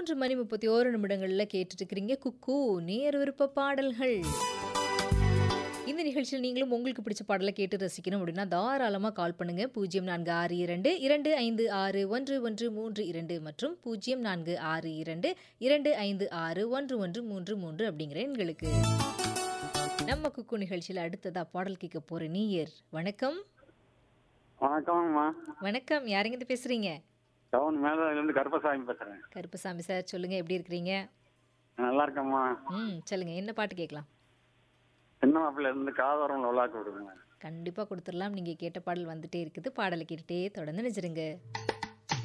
மூன்று மணி முப்பத்தி ஓரு நிமிடங்கள்ல கேட்டுட்டு இருக்கிறீங்க குக்கு நேர் விருப்ப பாடல்கள் இந்த நிகழ்ச்சியில் நீங்களும் உங்களுக்கு பிடிச்ச பாடலை கேட்டு ரசிக்கணும் அப்படின்னா தாராளமாக கால் பண்ணுங்க பூஜ்ஜியம் நான்கு ஆறு இரண்டு இரண்டு ஐந்து ஆறு ஒன்று ஒன்று மூன்று இரண்டு மற்றும் பூஜ்ஜியம் நான்கு ஆறு இரண்டு இரண்டு ஐந்து ஆறு ஒன்று ஒன்று மூன்று மூன்று அப்படிங்கிற எண்களுக்கு நம்ம குக்கு நிகழ்ச்சியில் அடுத்ததா பாடல் கேட்க போற நீயர் வணக்கம் வணக்கம்மா வணக்கம் யாருங்க பேசுறீங்க டவுன் மேலிருந்து கருப்பசாமி பேசுறேன் கருப்பசாமி சார் சொல்லுங்க எப்படி இருக்கிறீங்க நல்லா இருக்கேம்மா ம் சொல்லுங்க என்ன பாட்டு கேட்கலாம் சின்ன மாப்பிள்ள இருந்து காதோரம் விளாக்கு விடுங்க கண்டிப்பாக கொடுத்துடலாம் நீங்கள் கேட்ட பாடல் வந்துட்டே இருக்குது பாடலை கேட்டுட்டே தொடர்ந்து நினைச்சிருங்க